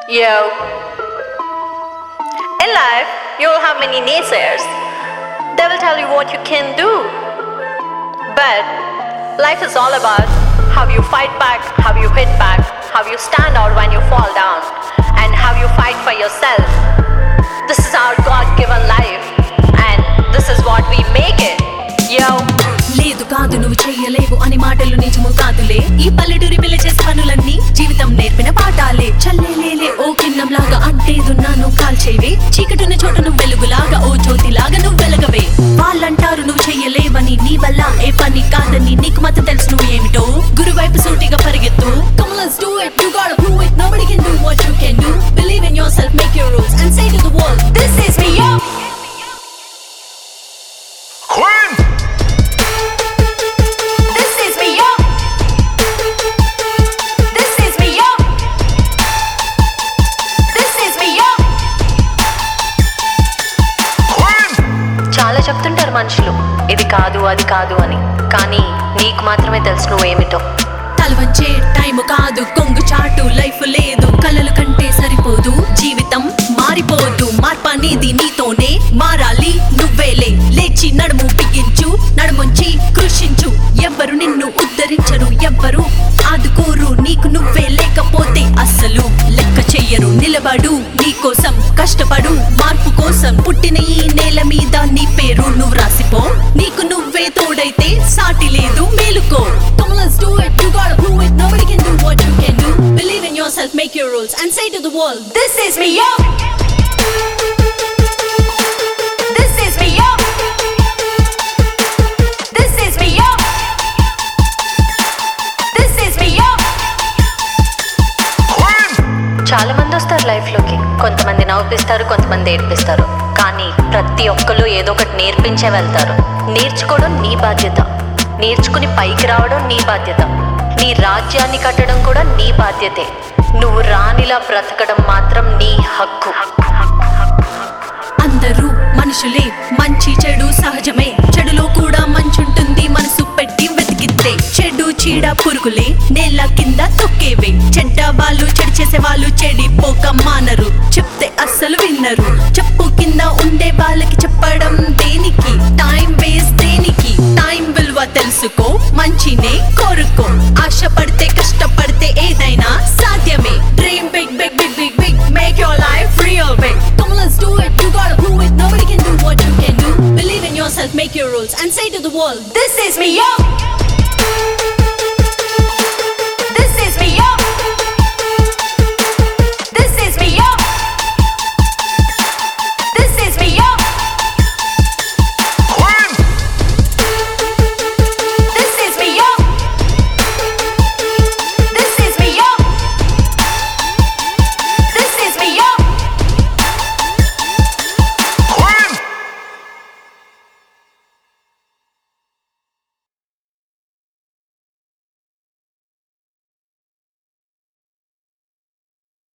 Yo. In life, you will have many naysayers. They will tell you what you can do. But life is all about how you fight back, how you hit back, how you stand out when you fall down, and how you fight for yourself. This is our God given life, and this is what we make it. Yo. లేదు కాదు నువ్వు చెయ్యలేవు అని మాటలు నిజము కాదులే ఈ పల్లెటూరి పిల్ల చేసే పనులన్నీ జీవితం నేర్పిన పాఠాలే చల్లేలేలే ఓ కిన్నంలాగా అంటేదున్నాను కాల్చేవే చీకటున్న చోట నువ్వు వెలుగులాగా ఓ జ్యోతిలాగా నువ్వు వెలగవే వాళ్ళంటారు నువ్వు చెయ్యలేవని నీ వల్ల ఏ పని కాదని నీకు మాత్రం తెలుసు నువ్వు ఏమిటో గురువైపు సూటిగా పరిగెత్తు Come let's do it you gotta prove it nobody can do what you can do believe in yourself make your rules and say to the world this is me yo Queen! This is me, yo. This is me, yo. This is me, yo. Queen! చాలా చెప్తుంటారు మనుషులు ఇది కాదు అది కాదు అని కానీ నీకు మాత్రమే తెలుసు నువ్వేమిటో తలవంచే టైం కాదు కొంగు చాటు లైఫ్ లేదు కలలు కంటే సరిపోదు జీవితం మారిపోదు మార్పనేది నీతోనే మారాలి నువ్వేలే లేచి నడుము బిగించు నడుముంచి కృషించు ఎవ్వరు నిన్ను ఉద్ధరించరు ఎవ్వరు ఆదుకోరు నీకు నువ్వే లేకపోతే అస్సలు లెక్క చెయ్యరు నిలబడు నీ కోసం కష్టపడు మార్పు కోసం పుట్టిన ఈ నేల మీద నీ పేరు నువ్వు రాసిపో నీకు నువ్వే తోడైతే సాటి లేదు మేలుకో Come let's do it you gotta prove it nobody can do what you can do believe in yourself make your rules and say to the world this is me yo this is me yo this is me yo this is me yo Queen! చాలా మంది వస్తారు లైఫ్లోకి కొంతమంది నవ్విస్తారు కొంతమంది ఏడిపిస్తారు కానీ ప్రతి ఒక్కరు ఏదో ఒకటి నేర్పించే వెళ్తారు నేర్చుకోవడం నీ బాధ్యత నేర్చుకుని పైకి రావడం నీ బాధ్యత నీ రాజ్యాన్ని కట్టడం కూడా నీ బాధ్యతే నువ్వు రానిలా బ్రతకడం మాత్రం నీ హక్కు అందరూ మనుషులే మంచి చెడు సహజమే చెడులో కూడా మంచుంటుంది మనసు పెట్టి వెతికితే చెడు చీడ పురుగులే నేల కింద తొక్కేవే చెడ్డ వాళ్ళు చెడు చేసే వాళ్ళు చెడిపోక మానరు చెప్తే అస్సలు విన్నరు చెప్పు కింద ఉండే వాళ్ళకి చెప్పడం దేనికి టైం వేస్ట్ దేనికి టైం విలువ తెలుసుకో మంచినే కోరుకో ఆశపడితే కష్టపడితే